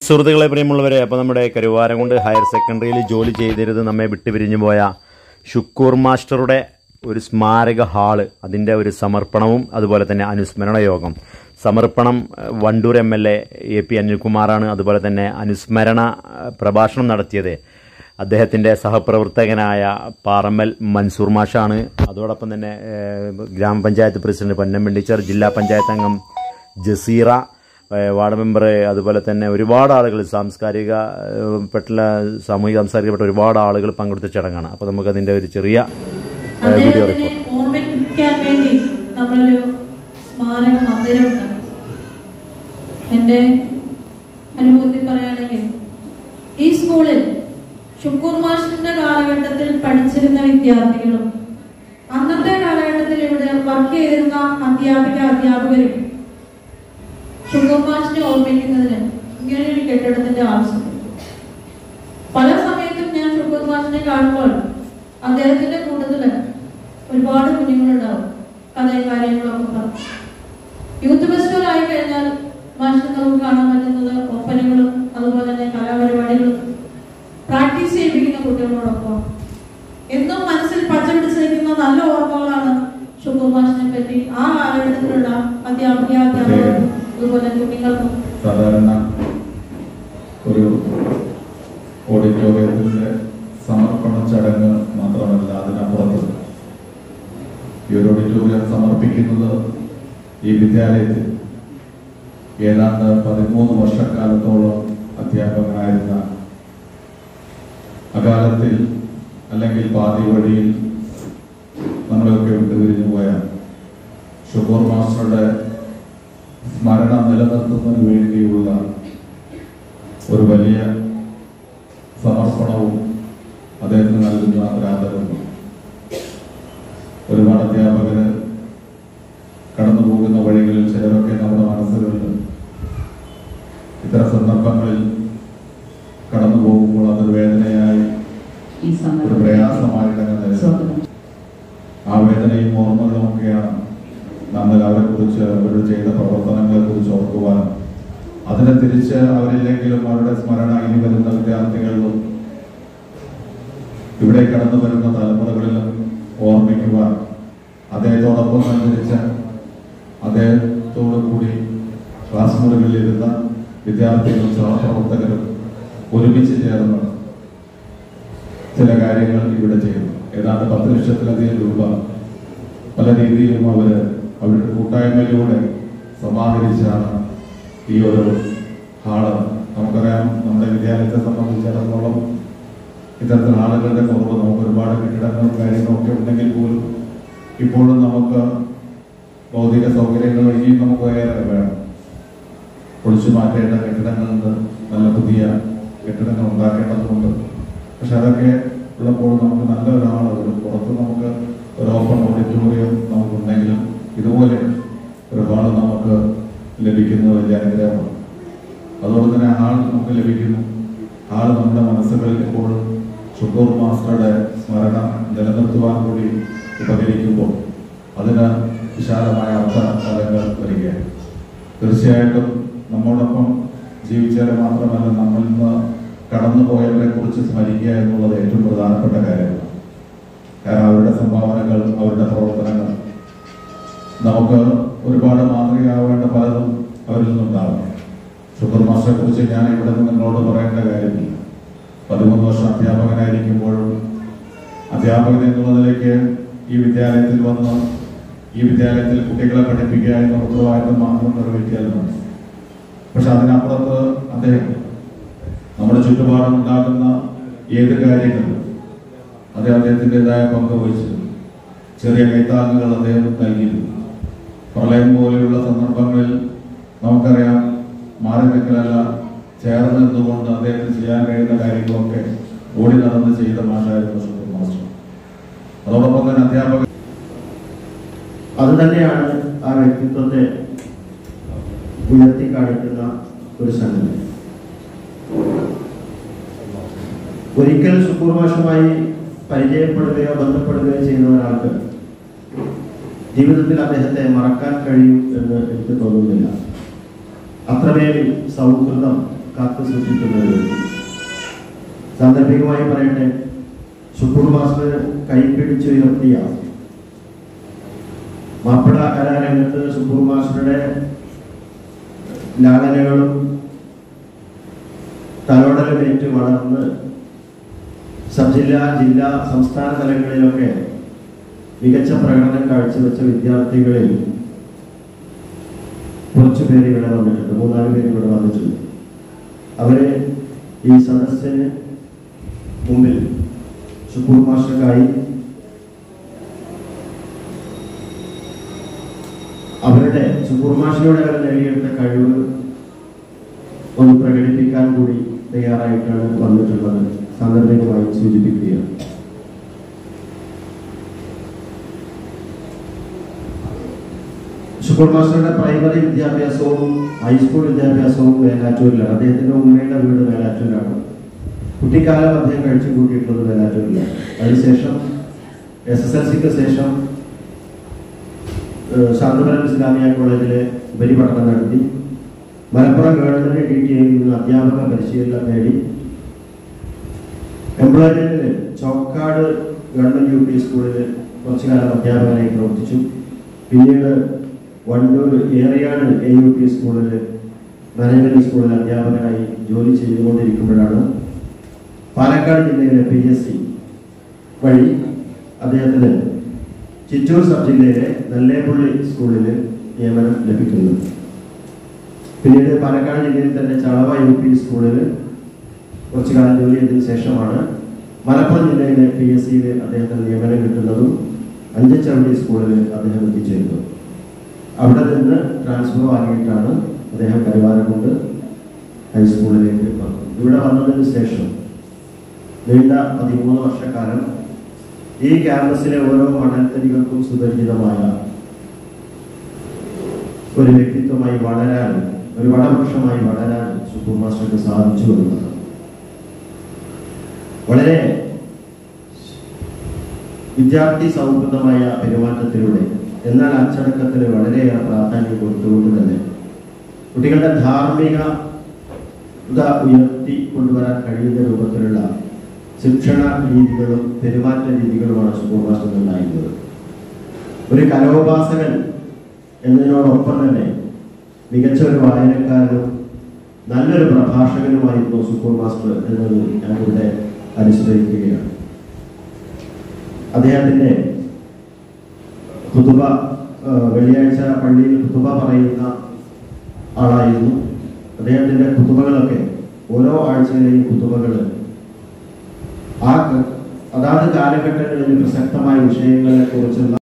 സുഹൃത്തുക്കളെ പ്രിയമുള്ളവരെ അപ്പോൾ നമ്മുടെ കരുവാരംകുണ്ട് ഹയർ സെക്കൻഡറിയിൽ ജോലി ചെയ്തിരുത് നമ്മെ വിട്ടുപിരിഞ്ഞു പോയ ഷുക്കൂർ മാസ്റ്ററുടെ ഒരു സ്മാരക ഹാള് അതിൻ്റെ ഒരു സമർപ്പണവും അതുപോലെ തന്നെ അനുസ്മരണ യോഗം സമർപ്പണം ഏഹ്, Wandoor M L A A P അനിൽകുമാറാണ് അതുപോലെ തന്നെ അനുസ്മരണ ഏഹ്, പ്രഭാഷണം നടത്തിയത് അദ്ദേഹത്തിൻ്റെ സഹപ്രവർത്തകനായ പാറമ്മൽ മൻസൂർ മാഷാണ് അതോടൊപ്പം തന്നെ ഏഹ്, ഗ്രാമപഞ്ചായത്ത് പ്രസിഡന്റ് പൊന്നമ്പൻ ടീച്ചർ ജില്ലാ പഞ്ചായത്ത് അംഗം ജസീറ ഏഹ് വാർഡ് മെമ്പർ അതുപോലെ തന്നെ ഒരുപാട് ആളുകൾ സാംസ്കാരിക ഏഹ് പെട്ടുള്ള സാമൂഹിക സാംസ്കാരികപ്പെട്ട ഒരുപാട് ആളുകൾ പങ്കെടുത്ത ചടങ്ങാണ് അപ്പോൾ നമുക്ക് അതിന്റെ ഒരു ചെറിയ ഏഹ് വീഡിയോ അദ്ദേഹത്തിനെ റിപ്പോർട്ട് ഓർമ്മിക്കാൻ വേണ്ടി നമ്മളൊരു സ്മാരക മന്ദിരമുണ്ട് എന്റെ അനുഭവത്തിൽ പറയുകയാണെങ്കിൽ ഈ സ്കൂളിൽ ഷുക്കൂർ മാഷിന്റെ കാലഘട്ടത്തിൽ പഠിച്ചിരുന്ന വിദ്യാർത്ഥികളും അന്നത്തെ കാലഘട്ടത്തിൽ ഇവിടെ വർക്ക് ചെയ്തിരുന്ന അധ്യാപിക അധ്യാപകരും ഷുക്കൂർ മാഷിനെ ഓർമ്മിക്കുന്നതിന് ഇങ്ങനെ ഒരു കെട്ടിടത്തിന്റെ ആവശ്യമുണ്ട് പല സമയത്തും ഞാൻ ഷുക്കൂർ മാഷിനെ കാണുമ്പോൾ അദ്ദേഹത്തിന്റെ കൂട്ടത്തില് ഒരുപാട് കുഞ്ഞുങ്ങളുണ്ടാവും കഥയും കാര്യങ്ങളൊക്കെ പറഞ്ഞു യൂത്ത് ഫെസ്റ്റിവൽ ആയി കഴിഞ്ഞാൽ മാഷിനെ നമുക്ക് കാണാൻ പറ്റുന്നത് ഒപ്പനകളും അതുപോലെ തന്നെ കലാപരിപാടികളും പ്രാക്ടീസ് ചെയ്യിപ്പിക്കുന്ന കുട്ടികളോടൊപ്പം എന്നും മനസ്സിൽ പച്ച പിടിച്ചിരിക്കുന്ന നല്ല ഓർമ്മകളാണ് ഷുക്കൂർ മാഷിനെ പറ്റി ആ കാലഘട്ടത്തിലുള്ള അധ്യാപക അധ്യാപകർക്കും അതുപോലെ കുട്ടികൾക്കും സാധാരണ ഒരു ഓഡിറ്റോറിയത്തിന്റെ സമർപ്പണ ചടങ്ങ് മാത്രമല്ല അതിനപ്പുറത്ത് ഈ ഒരു ഓഡിറ്റോറിയം സമർപ്പിക്കുന്നത് ഈ വിദ്യാലയത്തിൽ ഏതാണ്ട് പതിമൂന്ന് വർഷക്കാലത്തോളം അധ്യാപകനായിരുന്ന അകാലത്തിൽ അല്ലെങ്കിൽ പാതി വഴിയിൽ നമ്മളെയൊക്കെ വിട്ടുപിരിഞ്ഞു പോയ ഷുഗോർ മാസ്റ്ററുടെ സ്മരണ നിലനിർത്തുന്നതിന് വേണ്ടിയുള്ള ഒരു വലിയ സമർപ്പണവും അദ്ദേഹത്തിന് നൽകുന്ന ഒരു ആദരവും ഒരുപാട് അധ്യാപകര് കടന്നു പോകുന്ന വഴികളിൽ ചിലരൊക്കെ നമ്മുടെ മനസ്സുകളിൽ ഇത്തരം സന്ദർഭങ്ങളിൽ കടന്നു പോകുമ്പോൾ അതൊരു വേദനയായി ഈ ഒരു സന്ദർഭത്തിൽ പ്രയാസമായിട്ടങ്ങ് നിലനിൽക്കും സ്വാഗതം ആ വേദനയും ഓർമ്മകളും ഒക്കെയാണ് നമ്മൾ അവരെ കുറിച്ച് അവർ ചെയ്ത പ്രവർത്തനങ്ങളെ കുറിച്ച് ഓർക്കുവാനും അതിനെ തിരിച്ച് അവരില്ലെങ്കിലും അവരുടെ സ്മരണ ഇനി വരുന്ന വിദ്യാർത്ഥികളിലും ഇവിടെ കടന്നു വരുന്ന തലമുറകളിലും ഓർമ്മിക്കുവാൻ അദ്ദേഹത്തോടൊപ്പം സഞ്ചരിച്ച അദ്ദേഹത്തോടു കൂടി ക്ലാസ് മുറികളിൽ ഇരുന്ന വിദ്യാർത്ഥികളും സഹപ്രവർത്തകരും ഒരുമിച്ച് ചേർന്ന് ചില കാര്യങ്ങൾ ഇവിടെ ചെയ്യുന്നു ഏതാണ്ട് പത്ത് ലക്ഷത്തിലധികം രൂപ പല രീതിയിലും അവര് അവരുടെ കൂട്ടായ്മയിലൂടെ സമാഹരിച്ചാണ് ഈ ഒരു ഹാള് നമുക്കറിയാം നമ്മുടെ വിദ്യാലയത്തെ സംബന്ധിച്ചിടത്തോളം ഇത്തരത്തിൽ ആളുകളുടെ കുറവ് നമുക്ക് ഒരുപാട് കെട്ടിടങ്ങളും കാര്യങ്ങളും ഒക്കെ ഉണ്ടെങ്കിൽ പോലും ഇപ്പോഴും നമുക്ക് ഭൗതിക സൗകര്യങ്ങൾ ഇനിയും നമുക്ക് ഏറെ വേണം പൊളിച്ചു മാറ്റേണ്ട കെട്ടിടങ്ങളുണ്ട് നല്ല പുതിയ കെട്ടിടങ്ങൾ ഉണ്ടാക്കേണ്ടതുണ്ട് പക്ഷെ അതൊക്കെ ഉള്ളപ്പോൾ നമുക്ക് നല്ല ഒരാൾ ഒരു പുറത്ത് നമുക്ക് ഒരു ഓപ്പൺ ഓഡിറ്റോറിയം നമുക്കുണ്ടെങ്കിലും ഇതുപോലെ ഒരു ഹാൾ നമുക്ക് ലഭിക്കുന്നത് വലിയ അനുഗ്രഹമാണ് അതുകൊണ്ട് തന്നെ ആൾ നമുക്ക് ലഭിക്കുന്നു ആൾ നമ്മുടെ മനസ്സുകളിൽ എപ്പോഴും ഷുഗർ മാസ്റ്ററുടെ സ്മരണ നിലനിർത്തുവാൻ കൂടി ഉപകരിക്കുമ്പോൾ അതിന് വിശാലമായ അർത്ഥ ഫലങ്ങൾ വരികയാണ് തീർച്ചയായിട്ടും നമ്മോടൊപ്പം ജീവിച്ചവരെ മാത്രമല്ല നമ്മളിൽ നിന്ന് കടന്നുപോയവരെ കുറിച്ച് സ്മരിക്കുക എന്നുള്ളത് ഏറ്റവും പ്രധാനപ്പെട്ട കാര്യമാണ് കാരണം അവരുടെ സംഭാവനകൾ അവരുടെ പ്രവർത്തനങ്ങൾ നമുക്ക് ഒരുപാട് മാതൃകയാവേണ്ട പലതും അവരിൽ നിന്നുണ്ടാവും ഷുഗർ മാസ്റ്ററെ കുറിച്ച് ഞാൻ ഇവിടെ നിന്ന് നിങ്ങളോട് പറയേണ്ട കാര്യമില്ല പതിമൂന്ന് വർഷം അധ്യാപകനായിരിക്കുമ്പോഴും അധ്യാപകൻ എന്നുള്ളതിലേക്ക് ഈ വിദ്യാലയത്തിൽ വന്ന് ഈ വിദ്യാലയത്തിൽ കുട്ടികളെ പഠിപ്പിക്കുക എന്ന ഉത്തരവാദിത്തം മാത്രം നിറവേറ്റിയാലും പക്ഷെ അതിനപ്പുറത്ത് അദ്ദേഹം നമ്മുടെ ചുറ്റുപാടും ഉണ്ടാകുന്ന ഏത് കാര്യങ്ങളും അത് അദ്ദേഹത്തിൻ്റെതായ പങ്ക് വഹിച്ചിരുന്നു ചെറിയ കൈത്താങ്ങുകൾ അദ്ദേഹം നൽകിയിരുന്നു പ്രളയം പോലെയുള്ള സന്ദർഭങ്ങളിൽ നമുക്കറിയാം മാറി നിൽക്കലല്ല ചേർന്ന് നിന്നുകൊണ്ട് അദ്ദേഹത്തിന് ചെയ്യാൻ കഴിയുന്ന കാര്യങ്ങളൊക്കെ ഓടി നടന്ന് ചെയ്ത മാഷായിരുന്നു ഷുക്കൂർ മാസ്റ്റർ അതോടൊപ്പം തന്നെ അധ്യാപകർ അത് തന്നെയാണ് ആ വ്യക്തിത്വത്തെ ഉയർത്തി കാണിക്കുന്ന ഒരു സംഗതി ഒരിക്കൽ സുപൂർവാശമായി പരിചയപ്പെടുകയോ ബന്ധപ്പെടുകയോ ചെയ്യുന്ന ഒരാൾക്ക് ജീവിതത്തിൽ അദ്ദേഹത്തെ മറക്കാൻ കഴിയും എന്ന് എനിക്ക് തോന്നുന്നില്ല അത്രമേൽ സൗഹൃദം കാത്തു സൂക്ഷിക്കുന്ന ഒരു വ്യക്തി സാന്ദർഭികമായി പറയട്ടെ ഷുക്കൂർ മാസ്റ്റർ കൈപ്പിടിച്ചുയർത്തിയ മാപ്പിള കലാരംഗത്ത് ഷുക്കൂർ മാസ്റ്ററുടെ ലാളനകളും തലോടലുമേറ്റ് വളർന്ന് സബ് ജില്ലാ ജില്ലാ സംസ്ഥാന തലങ്ങളിലൊക്കെ മികച്ച പ്രകടനം കാഴ്ചവെച്ച വിദ്യാർത്ഥികളിൽ കുറച്ചു പേര് ഇവിടെ വന്നിട്ടുണ്ട് മൂന്നാല് പേര് ഇവിടെ വന്നിട്ടുണ്ട് അവര് ഈ സദസ്സിന് മുമ്പിൽ ഷുക്കൂർ മാസ്റ്റർക്കായി അവരുടെ ഷുക്കൂർ മാഷിലൂടെ അവർ നേടിയെടുത്ത കഴിവ് ഒന്ന് പ്രകടിപ്പിക്കാൻ കൂടി തയ്യാറായിട്ടാണ് വന്നിട്ടുള്ളത് സാന്ദർഭികമായി സൂചിപ്പിക്കുകയാണ് ഷുക്കൂർ മാസ്റ്ററുടെ പ്രൈമറി വിദ്യാഭ്യാസവും ഹൈസ്കൂൾ വിദ്യാഭ്യാസവും മേലാറ്റൂരിലാണ് അദ്ദേഹത്തിന്റെ ഉമ്മയുടെ വീട് മേലാറ്റൂരാണ് കുട്ടിക്കാലം അദ്ദേഹം കഴിച്ചു കൂട്ടിയിട്ടുള്ളത് മേലാറ്റൂരിലാണ് അതിനുശേഷം എസ് എസ് എൽ സിക്ക് ശേഷം ഏഹ്, ശാന്തപുരം ഇസ്ലാമിയ കോളേജിലെ ഉപരിപഠനം നടത്തി മലപ്പുറം ഗവൺമെന്റ് ഡി ടി ഐയിൽ നിന്ന് അധ്യാപക പരിശീലനം നേടി എംപ്ലോയ്മെന്റിൽ ചോക്കാട് ഗവൺമെന്റ് യു പി സ്കൂളിൽ കുറച്ചു കാലം അധ്യാപകനായി പ്രവർത്തിച്ചു പിന്നീട് Wandoor Eriyad A U P സ്കൂളിൽ മാനേജ്മെന്റ് സ്കൂളിൽ അധ്യാപകനായി ജോലി ചെയ്തുകൊണ്ടിരിക്കുമ്പോഴാണ് പാലക്കാട് ജില്ലയിലെ പി എസ് സി വഴി അദ്ദേഹത്തിന് ചിറ്റൂർ സബ് ജില്ലയിലെ നെല്ലേപ്പള്ളി സ്കൂളിൽ നിയമനം ലഭിക്കുന്നു പിന്നീട് പാലക്കാട് ജില്ലയിൽ തന്നെ ചളവ യു പി സ്കൂളിൽ കുറച്ചു കാലം ജോലി ചെയ്തതിനു ശേഷമാണ് മലപ്പുറം ജില്ലയിലെ പി എസ് സിയിൽ അദ്ദേഹത്തിന് നിയമനം കിട്ടുന്നതും അഞ്ചച്ചവടി സ്കൂളിൽ അദ്ദേഹം എത്തിച്ചേരുന്നത് അവിടെ നിന്ന് ട്രാൻസ്ഫർ വാങ്ങിയിട്ടാണ് അദ്ദേഹം കരുവാരക്കുണ്ട് ഹൈസ്കൂളിലേക്ക് വന്നത് ഇവിടെ വന്നതിന് ശേഷം നീണ്ട പതിമൂന്ന് വർഷക്കാലം ഈ ക്യാമ്പസിലെ ഓരോ മണൽത്തരികൾക്കും സുപരിചിതമായ ഒരു വ്യക്തിത്വമായി വളരാൻ ഒരു വടവൃക്ഷമായി വളരാൻ സുക്കൂർ മാസ്റ്റർക്ക് സാധിച്ചു എന്നുള്ളത് വളരെ വിദ്യാർത്ഥി സൗഹൃദമായ പെരുമാറ്റത്തിലൂടെ എന്നാൽ അച്ചടക്കത്തിന് വളരെയേറെ പ്രാധാന്യം കൊടുത്തുകൊണ്ട് തന്നെ കുട്ടികളുടെ ധാർമ്മിക ത ഉയർത്തി കൊണ്ടുവരാൻ കഴിയുന്ന രൂപത്തിലുള്ള ശിക്ഷണ രീതികളും പെരുമാറ്റ രീതികളുമാണ് സുക്കൂർ മാസ്റ്റർ ഉണ്ടായിരുന്നത് ഒരു കലോപാസകൻ എന്നതിനോടൊപ്പം തന്നെ മികച്ച ഒരു വായനക്കാരനും നല്ലൊരു പ്രഭാഷകനുമായിരുന്നു സുക്കൂർ മാസ്റ്റർ എന്നത് ഞാൻ ഇവിടെ അനുസ്മരിക്കുകയാണ് അദ്ദേഹത്തിന്റെ കുതുബ വെള്ളിയാഴ്ച പള്ളിയിൽ കുതുബ പറയുന്ന ആളായിരുന്നു അദ്ദേഹത്തിന്റെ കുതുബകളൊക്കെ ഓരോ ആഴ്ചയിലെയും കുതുബകൾ ആ ക- അതാത് കാലഘട്ടങ്ങളിൽ പ്രസക്തമായ വിഷയങ്ങളെ കുറിച്ചുള്ള